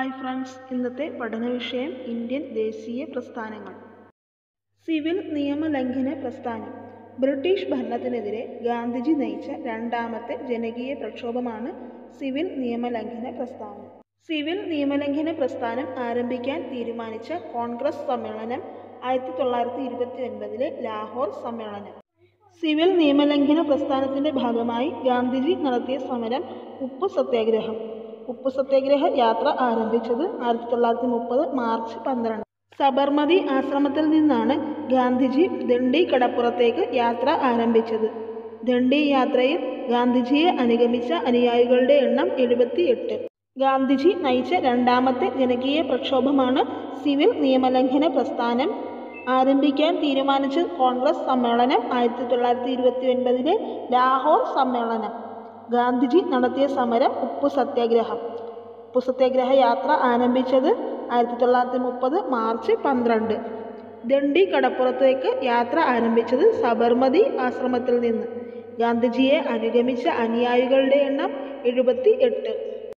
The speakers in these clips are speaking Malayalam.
ഹായ് ഫ്രണ്ട്സ് ഇന്നത്തെ പഠന വിഷയം ഇന്ത്യൻ ദേശീയ പ്രസ്ഥാനങ്ങൾ സിവിൽ നിയമലംഘന പ്രസ്ഥാനം ബ്രിട്ടീഷ് ഭരണത്തിനെതിരെ ഗാന്ധിജി നയിച്ച രണ്ടാമത്തെ ജനകീയ പ്രക്ഷോഭമാണ് സിവിൽ നിയമലംഘന പ്രസ്ഥാനം സിവിൽ നിയമലംഘന പ്രസ്ഥാനം ആരംഭിക്കാൻ തീരുമാനിച്ച കോൺഗ്രസ് സമ്മേളനം ആയിരത്തി തൊള്ളായിരത്തി ഇരുപത്തി ഒൻപതിലെ ലാഹോർ സമ്മേളനം സിവിൽ നിയമലംഘന പ്രസ്ഥാനത്തിന്റെ ഭാഗമായി ഗാന്ധിജി നടത്തിയ സമരം ഉപ്പ് സത്യാഗ്രഹം ഉപ്പ് സത്യാഗ്രഹ യാത്ര ആരംഭിച്ചത് ആയിരത്തി തൊള്ളായിരത്തി മുപ്പത് മാർച്ച് പന്ത്രണ്ട് സബർമതി ആശ്രമത്തിൽ നിന്നാണ് ഗാന്ധിജി ദണ്ഡി കടപ്പുറത്തേക്ക് യാത്ര ആരംഭിച്ചത് ദണ്ഡി യാത്രയിൽ ഗാന്ധിജിയെ അനുഗമിച്ച അനുയായികളുടെ എണ്ണം എഴുപത്തിയെട്ട് ഗാന്ധിജി നയിച്ച രണ്ടാമത്തെ ജനകീയ പ്രക്ഷോഭമാണ് സിവിൽ നിയമലംഘന പ്രസ്ഥാനം ആരംഭിക്കാൻ തീരുമാനിച്ച കോൺഗ്രസ് സമ്മേളനം ആയിരത്തി തൊള്ളായിരത്തി ഇരുപത്തി ഒൻപതിലെ ലാഹോർ സമ്മേളനം ഗാന്ധിജി നടത്തിയ സമരം ഉപ്പു സത്യാഗ്രഹം ഉപ്പു സത്യാഗ്രഹ യാത്ര ആരംഭിച്ചത് ആയിരത്തി തൊള്ളായിരത്തി മുപ്പത് മാർച്ച് പന്ത്രണ്ട് ദണ്ഡി കടപ്പുറത്തേക്ക് യാത്ര ആരംഭിച്ചത് സബർമതി ആശ്രമത്തിൽ നിന്ന് ഗാന്ധിജിയെ അനുഗമിച്ച അനുയായികളുടെ എണ്ണം എഴുപത്തി എട്ട്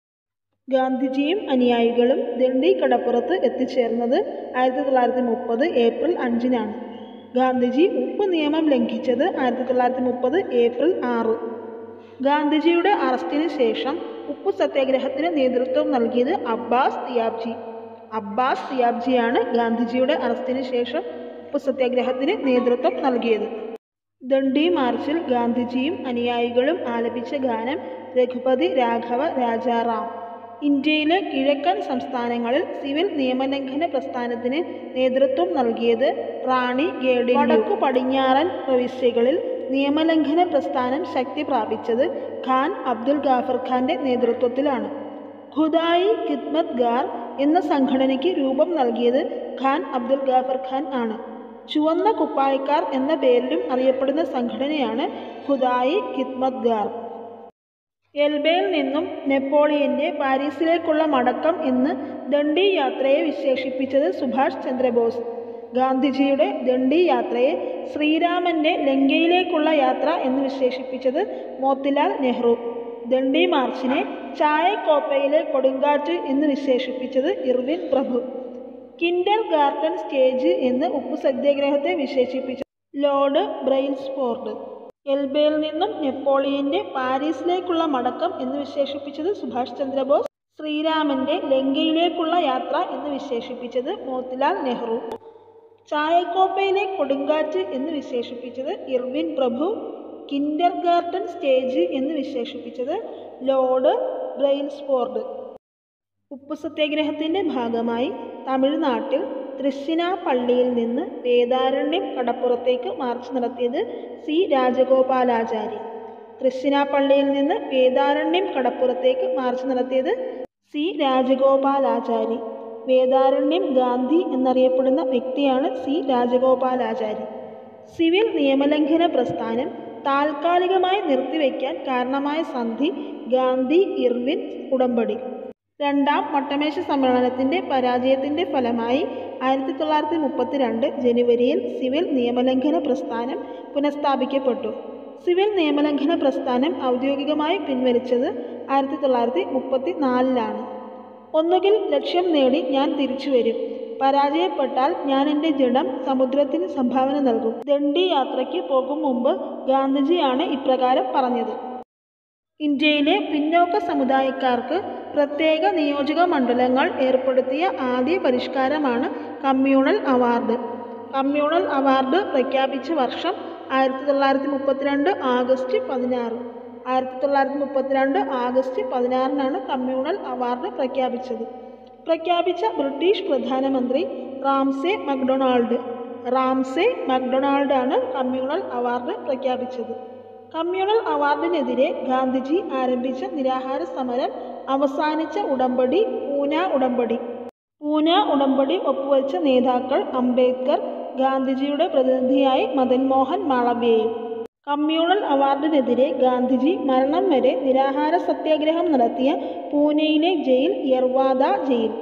ഗാന്ധിജിയും അനുയായികളും ദണ്ഡി കടപ്പുറത്ത് എത്തിച്ചേർന്നത് ആയിരത്തി തൊള്ളായിരത്തി മുപ്പത് ഏപ്രിൽ അഞ്ചിനാണ് ഗാന്ധിജി ഉപ്പ് നിയമം ലംഘിച്ചത് ആയിരത്തി തൊള്ളായിരത്തി മുപ്പത് ഏപ്രിൽ ആറ് ഗാന്ധിജിയുടെ അറസ്റ്റിന് ശേഷം ഉപ്പു സത്യാഗ്രഹത്തിന് നേതൃത്വം നൽകിയത് അബ്ബാസ് തിയാബ്ജി അബ്ബാസ് തിയാബ്ജിയാണ് ഗാന്ധിജിയുടെ അറസ്റ്റിന് ശേഷം ഉപ്പു സത്യാഗ്രഹത്തിന് നേതൃത്വം നൽകിയത് ദണ്ഡി മാർച്ചിൽ ഗാന്ധിജിയും അനുയായികളും ആലപിച്ച ഗാനം രഘുപതി രാഘവ രാജാറാം ഇന്ത്യയിലെ കിഴക്കൻ സംസ്ഥാനങ്ങളിൽ സിവിൽ നിയമലംഘന പ്രസ്ഥാനത്തിന് നേതൃത്വം നൽകിയത് റാണി ഗേഡി വടക്കു പടിഞ്ഞാറൻ പ്രവിശ്യകളിൽ നിയമലംഘന പ്രസ്ഥാനം ശക്തി പ്രാപിച്ചത് ഖാൻ അബ്ദുൽ ഗാഫർ ഖാന്റെ നേതൃത്വത്തിലാണ് ഖുദായി ഖിദ്മത് ഗാർ എന്ന സംഘടനയ്ക്ക് രൂപം നൽകിയത് ഖാൻ അബ്ദുൽ ഗാഫർ ഖാൻ ആണ് ചുവന്ന കുപ്പായക്കാർ എന്ന പേരിലും അറിയപ്പെടുന്ന സംഘടനയാണ് ഖുദായി ഖിദ്മത് ഗാർ എൽബയിൽ നിന്നും നെപ്പോളിയന്റെ പാരീസിലേക്കുള്ള മടക്കം എന്ന് ദണ്ഡി യാത്രയെ വിശേഷിപ്പിച്ചത് സുഭാഷ് ചന്ദ്രബോസ് ഗാന്ധിജിയുടെ ദണ്ഡി യാത്രയെ ശ്രീരാമന്റെ ലങ്കയിലേക്കുള്ള യാത്ര എന്ന് വിശേഷിപ്പിച്ചത് മോത്തിലാൽ നെഹ്റു ദണ്ഡി മാർച്ചിനെ ചായക്കോപ്പയിലെ കൊടുങ്കാറ്റ് എന്ന് വിശേഷിപ്പിച്ചത് ഇർവിൻ പ്രഭു കിൻഡർ ഗാർട്ടൻ സ്റ്റേജ് എന്ന് ഉപ്പു സത്യാഗ്രഹത്തെ വിശേഷിപ്പിച്ചത് ലോർഡ് ബ്രെയിൽസ്ഫോർഡ് എൽബയിൽ നിന്നും നെപ്പോളിയന്റെ പാരീസിലേക്കുള്ള മടക്കം എന്ന് വിശേഷിപ്പിച്ചത് സുഭാഷ് ചന്ദ്രബോസ് ശ്രീരാമന്റെ ലങ്കയിലേക്കുള്ള യാത്ര എന്ന് വിശേഷിപ്പിച്ചത് മോത്തിലാൽ നെഹ്റു ചായക്കോപ്പയിലെ കൊടുങ്കാറ്റ് എന്ന് വിശേഷിപ്പിച്ചത് ഇർവിൻ പ്രഭു കിൻഡർ ഗാർട്ടൻ സ്റ്റേജ് എന്ന് വിശേഷിപ്പിച്ചത് ലോർഡ് ബ്രെയിൽസ്ഫോർഡ് ഉപ്പു സത്യാഗ്രഹത്തിന്റെ ഭാഗമായി തമിഴ്നാട്ടിൽ തൃശ്ശിനാപള്ളിയിൽ നിന്ന് വേദാരണ്യം കടപ്പുറത്തേക്ക് മാർച്ച് നടത്തിയത് സി രാജഗോപാലാചാരി തൃശ്ശിനാപള്ളിയിൽ നിന്ന് വേദാരണ്യം കടപ്പുറത്തേക്ക് മാർച്ച് നടത്തിയത് സി രാജഗോപാലാചാരി വേദാരണ്യം ഗാന്ധി എന്നറിയപ്പെടുന്ന വ്യക്തിയാണ് സി രാജഗോപാലാചാരി സിവിൽ നിയമലംഘന പ്രസ്ഥാനം താൽക്കാലികമായി നിർത്തിവെക്കാൻ കാരണമായ സന്ധി ഗാന്ധി ഇർവിൻ ഉടമ്പടി രണ്ടാം വട്ടമേശ സമ്മേളനത്തിന്റെ പരാജയത്തിന്റെ ഫലമായി ആയിരത്തി തൊള്ളായിരത്തി മുപ്പത്തിരണ്ട് ജനുവരിയിൽ സിവിൽ നിയമലംഘന പ്രസ്ഥാനം പുനഃസ്ഥാപിക്കപ്പെട്ടു സിവിൽ നിയമലംഘന പ്രസ്ഥാനം ഔദ്യോഗികമായി പിൻവലിച്ചത് ആയിരത്തി തൊള്ളായിരത്തി മുപ്പത്തി നാലിലാണ് ഒന്നുകിൽ ലക്ഷ്യം നേടി ഞാൻ തിരിച്ചു വരും പരാജയപ്പെട്ടാൽ ഞാൻ എൻ്റെ ജഡം സമുദ്രത്തിന് സംഭാവന നൽകും ദണ്ഡി യാത്രയ്ക്ക് പോകും മുമ്പ് ഗാന്ധിജിയാണ് ഇപ്രകാരം പറഞ്ഞത് ഇന്ത്യയിലെ പിന്നോക്ക സമുദായക്കാർക്ക് പ്രത്യേക നിയോജക മണ്ഡലങ്ങൾ ഏർപ്പെടുത്തിയ ആദ്യ പരിഷ്കാരമാണ് കമ്മ്യൂണൽ അവാർഡ് കമ്മ്യൂണൽ അവാർഡ് പ്രഖ്യാപിച്ച വർഷം ആയിരത്തി തൊള്ളായിരത്തി മുപ്പത്തിരണ്ട് ആഗസ്റ്റ് പതിനാറ് ആയിരത്തി തൊള്ളായിരത്തി മുപ്പത്തിരണ്ട് ആഗസ്റ്റ് പതിനാറിനാണ് കമ്മ്യൂണൽ അവാർഡ് പ്രഖ്യാപിച്ചത് പ്രഖ്യാപിച്ച ബ്രിട്ടീഷ് പ്രധാനമന്ത്രി റാംസെ മക്ഡൊണാൾഡ് റാംസെ മക്ഡൊണാൾഡ് ആണ് കമ്മ്യൂണൽ അവാർഡ് പ്രഖ്യാപിച്ചത് കമ്മ്യൂണൽ അവാർഡിനെതിരെ ഗാന്ധിജി ആരംഭിച്ച നിരാഹാര സമരം അവസാനിച്ച ഉടമ്പടി പൂന ഉടമ്പടി പൂന ഉടമ്പടി ഒപ്പുവെച്ച നേതാക്കൾ അംബേദ്കർ ഗാന്ധിജിയുടെ പ്രതിനിധിയായി മദൻ മോഹൻ മാളവ്യയും കമ്മ്യൂണൽ അവാർഡിനെതിരെ ഗാന്ധിജി മരണം വരെ നിരാഹാര സത്യാഗ്രഹം നടത്തിയ പൂനെയിലെ ജയിൽ യർവാദ ജയിൽ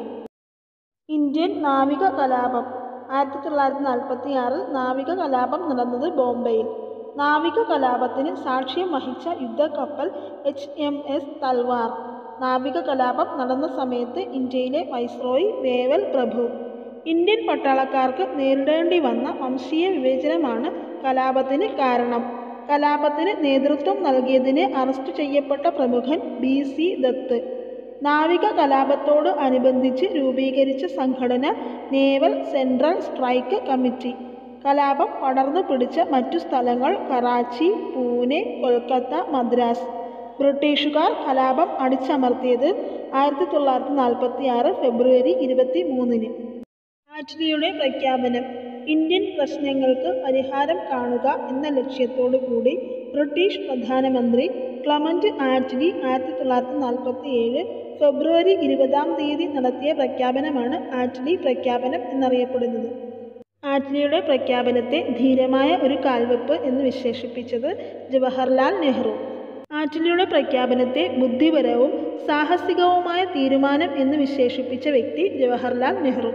ഇന്ത്യൻ നാവിക കലാപം ആയിരത്തി തൊള്ളായിരത്തി നാൽപ്പത്തി ആറിൽ നാവിക കലാപം നടന്നത് ബോംബെയിൽ നാവിക കലാപത്തിന് സാക്ഷ്യം വഹിച്ച യുദ്ധക്കപ്പൽ എച്ച് എം എസ് തൽവാർ നാവിക കലാപം നടന്ന സമയത്ത് ഇന്ത്യയിലെ വൈസ്രോയി വേവൽ പ്രഭു ഇന്ത്യൻ പട്ടാളക്കാർക്ക് നേരിടേണ്ടി വന്ന വംശീയ വിവേചനമാണ് കലാപത്തിന് കാരണം കലാപത്തിന് നേതൃത്വം നൽകിയതിന് അറസ്റ്റ് ചെയ്യപ്പെട്ട പ്രമുഖൻ ബി സി ദത്ത് നാവിക കലാപത്തോട് അനുബന്ധിച്ച് രൂപീകരിച്ച സംഘടന നേവൽ സെൻട്രൽ സ്ട്രൈക്ക് കമ്മിറ്റി കലാപം പടർന്നു പിടിച്ച മറ്റു സ്ഥലങ്ങൾ കറാച്ചി പൂനെ കൊൽക്കത്ത മദ്രാസ് ബ്രിട്ടീഷുകാർ കലാപം അടിച്ചമർത്തിയത് ആയിരത്തി തൊള്ളായിരത്തി നാൽപ്പത്തി ആറ് ഫെബ്രുവരി ഇരുപത്തി മൂന്നിന് ആറ്റ്ലിയുടെ പ്രഖ്യാപനം ഇന്ത്യൻ പ്രശ്നങ്ങൾക്ക് പരിഹാരം കാണുക എന്ന ലക്ഷ്യത്തോടു കൂടി ബ്രിട്ടീഷ് പ്രധാനമന്ത്രി ക്ലമന്റ് ആറ്റ്ലി ആയിരത്തി തൊള്ളായിരത്തി നാൽപ്പത്തി ഏഴ് ഫെബ്രുവരി ഇരുപതാം തീയതി നടത്തിയ പ്രഖ്യാപനമാണ് ആറ്റ്ലി പ്രഖ്യാപനം എന്നറിയപ്പെടുന്നത് ആറ്റ്ലിയുടെ പ്രഖ്യാപനത്തെ ധീരമായ ഒരു കാൽവെപ്പ് എന്ന് വിശേഷിപ്പിച്ചത് ജവഹർലാൽ നെഹ്റു ആറ്റ്ലിയുടെ പ്രഖ്യാപനത്തെ ബുദ്ധിപരവും സാഹസികവുമായ തീരുമാനം എന്ന് വിശേഷിപ്പിച്ച വ്യക്തി ജവഹർലാൽ നെഹ്റു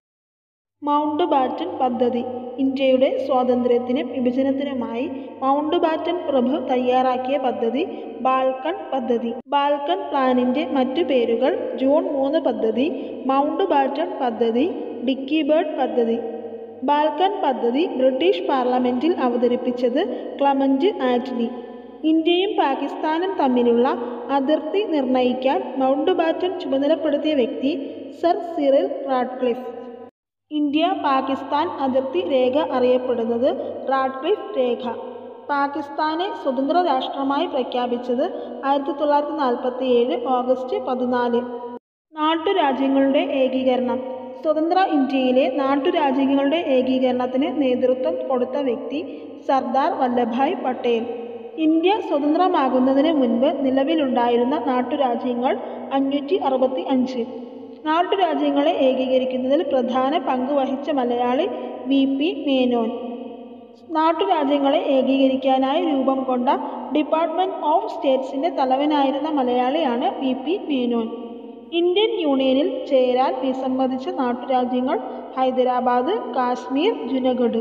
മൗണ്ട് ബാറ്റൻ പദ്ധതി ഇന്ത്യയുടെ സ്വാതന്ത്ര്യത്തിനും വിഭജനത്തിനുമായി മൗണ്ട് ബാറ്റൻ പ്രഭു തയ്യാറാക്കിയ പദ്ധതി ബാൽക്കൺ പദ്ധതി ബാൽക്കൺ പ്ലാനിന്റെ മറ്റു പേരുകൾ ജൂൺ മൂന്ന് പദ്ധതി മൗണ്ട് ബാറ്റൻ പദ്ധതി ഡിക്കി ബേർഡ് പദ്ധതി ബാൽക്കൺ പദ്ധതി ബ്രിട്ടീഷ് പാർലമെന്റിൽ അവതരിപ്പിച്ചത് ക്ലമന്റ് ആറ്റ്ലി ഇന്ത്യയും പാകിസ്ഥാനും തമ്മിലുള്ള അതിർത്തി നിർണയിക്കാൻ മൗണ്ട് ബാറ്റൻ ചുമതലപ്പെടുത്തിയ വ്യക്തി sir Cyril Radcliffe India Pakistan അതിർത്തി രേഖ അറിയപ്പെടുന്നത് റാഡ്ക്ലിഫ് രേഖ പാകിസ്ഥാനെ സ്വതന്ത്ര രാഷ്ട്രമായി പ്രഖ്യാപിച്ചത് ആയിരത്തി തൊള്ളായിരത്തി നാൽപ്പത്തി ഏഴ് ഓഗസ്റ്റ് പതിനാല് നാട്ടുരാജ്യങ്ങളുടെ ഏകീകരണം സ്വതന്ത്ര ഇന്ത്യയിലെ നാട്ടുരാജ്യങ്ങളുടെ ഏകീകരണത്തിന് നേതൃത്വം കൊടുത്ത വ്യക്തി സർദാർ വല്ലഭായ് പട്ടേൽ ഇന്ത്യ സ്വതന്ത്രമാകുന്നതിന് മുൻപ് നിലവിലുണ്ടായിരുന്ന നാട്ടുരാജ്യങ്ങൾ അഞ്ഞൂറ്റി അറുപത്തി അഞ്ച് നാട്ടുരാജ്യങ്ങളെ ഏകീകരിക്കുന്നതിൽ പ്രധാന പങ്ക് വഹിച്ച മലയാളി വി പി മേനോൻ നാട്ടുരാജ്യങ്ങളെ ഏകീകരിക്കാനായി രൂപം കൊണ്ട ഡിപ്പാർട്ട്മെന്റ് ഓഫ് സ്റ്റേറ്റ്സിന്റെ തലവനായിരുന്ന മലയാളിയാണ് വി പി മേനോൻ ഇന്ത്യൻ യൂണിയനിൽ ചേരാൻ വിസമ്മതിച്ച നാട്ടുരാജ്യങ്ങൾ ഹൈദരാബാദ് കാശ്മീർ ജുനഗഡ്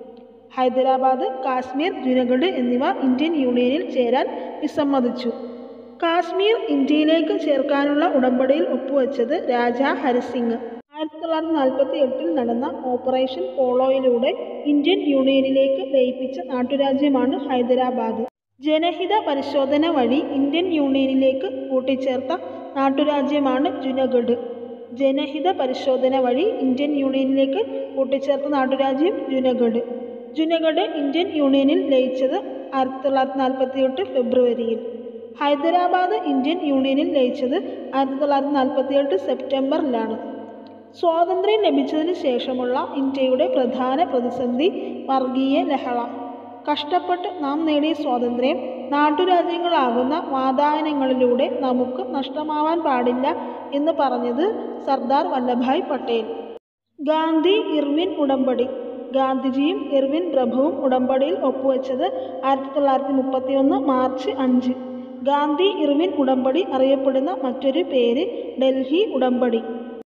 ഹൈദരാബാദ് കാശ്മീർ ജുനഗഡ് എന്നിവ ഇന്ത്യൻ യൂണിയനിൽ ചേരാൻ വിസമ്മതിച്ചു കാശ്മീർ ഇന്ത്യയിലേക്ക് ചേർക്കാനുള്ള ഉടമ്പടിയിൽ ഒപ്പുവെച്ചത് രാജാ ഹരിസിംഗ് ആയിരത്തി തൊള്ളായിരത്തി നാൽപ്പത്തി എട്ടിൽ നടന്ന ഓപ്പറേഷൻ പോളോയിലൂടെ ഇന്ത്യൻ യൂണിയനിലേക്ക് ലയിപ്പിച്ച നാട്ടുരാജ്യമാണ് ഹൈദരാബാദ് ജനഹിത പരിശോധന വഴി ഇന്ത്യൻ യൂണിയനിലേക്ക് കൂട്ടിച്ചേർത്ത നാട്ടുരാജ്യമാണ് ജുനഗഡ് ജനഹിത പരിശോധന വഴി ഇന്ത്യൻ യൂണിയനിലേക്ക് കൂട്ടിച്ചേർത്ത നാട്ടുരാജ്യം ജുനഗഡ് ജുനഗഡ് ഇന്ത്യൻ യൂണിയനിൽ ലയിച്ചത് ആയിരത്തി തൊള്ളായിരത്തി നാൽപ്പത്തി എട്ട് ഫെബ്രുവരിയിൽ ഹൈദരാബാദ് ഇന്ത്യൻ യൂണിയനിൽ ലയിച്ചത് ആയിരത്തി തൊള്ളായിരത്തി നാൽപ്പത്തി എട്ട് സെപ്റ്റംബറിലാണ് സ്വാതന്ത്ര്യം ലഭിച്ചതിന് ശേഷമുള്ള ഇന്ത്യയുടെ പ്രധാന പ്രതിസന്ധി വർഗീയ ലഹള കഷ്ടപ്പെട്ട് നാം നേടിയ സ്വാതന്ത്ര്യം നാട്ടുരാജ്യങ്ങളാകുന്ന വാതായനങ്ങളിലൂടെ നമുക്ക് നഷ്ടമാവാൻ പാടില്ല എന്ന് പറഞ്ഞത് സർദാർ വല്ലഭായ് പട്ടേൽ ഗാന്ധി ഇർവിൻ ഉടമ്പടി ഗാന്ധിജിയും ഇർവിൻ പ്രഭുവും ഉടമ്പടിയിൽ ഒപ്പുവെച്ചത് ആയിരത്തി തൊള്ളായിരത്തി മുപ്പത്തി ഒന്ന് മാർച്ച് അഞ്ച് ഗാന്ധി ഇർവിൻ ഉടമ്പടി അറിയപ്പെടുന്ന മറ്റൊരു പേര് ഡൽഹി ഉടമ്പടി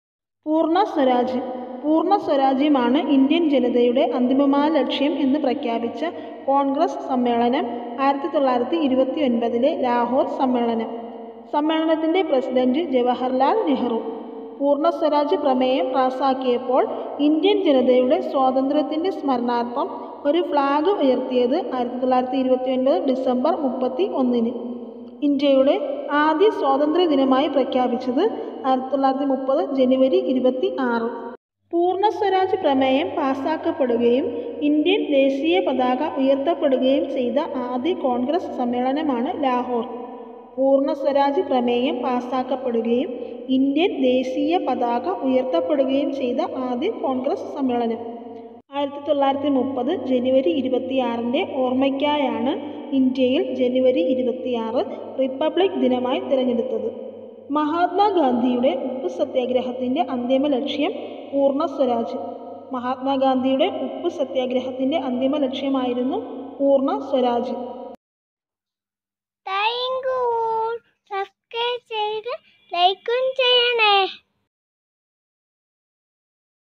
പൂർണ്ണ സ്വരാജ് പൂർണ്ണ സ്വരാജ്യമാണ് ഇന്ത്യൻ ജനതയുടെ അന്തിമമായ ലക്ഷ്യം എന്ന് പ്രഖ്യാപിച്ച കോൺഗ്രസ് സമ്മേളനം ആയിരത്തി തൊള്ളായിരത്തി ഇരുപത്തി ഒൻപതിലെ ലാഹോർ സമ്മേളനം സമ്മേളനത്തിൻ്റെ പ്രസിഡന്റ് ജവഹർലാൽ നെഹ്റു പൂർണ്ണ സ്വരാജ് പ്രമേയം പാസാക്കിയപ്പോൾ ഇന്ത്യൻ ജനതയുടെ സ്വാതന്ത്ര്യത്തിൻ്റെ സ്മരണാർത്ഥം ഒരു ഫ്ലാഗ് ഉയർത്തിയത് ആയിരത്തി തൊള്ളായിരത്തി ഇരുപത്തി ഒൻപത് ഡിസംബർ മുപ്പത്തി ഒന്നിന് ഇന്ത്യയുടെ ആദ്യ സ്വാതന്ത്ര്യ ദിനമായി പ്രഖ്യാപിച്ചത് ആയിരത്തി തൊള്ളായിരത്തി മുപ്പത് ജനുവരി ഇരുപത്തി ആറ് പൂർണ്ണ സ്വരാജ് പ്രമേയം പാസാക്കപ്പെടുകയും ഇന്ത്യൻ ദേശീയ പതാക ഉയർത്തപ്പെടുകയും ചെയ്ത ആദ്യ കോൺഗ്രസ് സമ്മേളനമാണ് ലാഹോർ പൂർണ്ണ സ്വരാജ് പ്രമേയം പാസാക്കപ്പെടുകയും ഇന്ത്യൻ ദേശീയ പതാക ഉയർത്തപ്പെടുകയും ചെയ്ത ആദ്യ കോൺഗ്രസ് സമ്മേളനം ആയിരത്തി തൊള്ളായിരത്തി മുപ്പത് ജനുവരി ഇരുപത്തിയാറിൻ്റെ ഓർമ്മയ്ക്കായാണ് ഇന്ത്യയിൽ ജനുവരി ഇരുപത്തിയാറ് റിപ്പബ്ലിക് ദിനമായി തിരഞ്ഞെടുത്തത് മഹാത്മാഗാന്ധിയുടെ ഉപ്പ് സത്യാഗ്രഹത്തിൻ്റെ അന്തിമ ലക്ഷ്യം പൂർണ്ണ സ്വരാജ് മഹാത്മാഗാന്ധിയുടെ ഉപ്പ് സത്യാഗ്രഹത്തിൻ്റെ അന്തിമ ലക്ഷ്യമായിരുന്നു പൂർണ്ണ സ്വരാജ്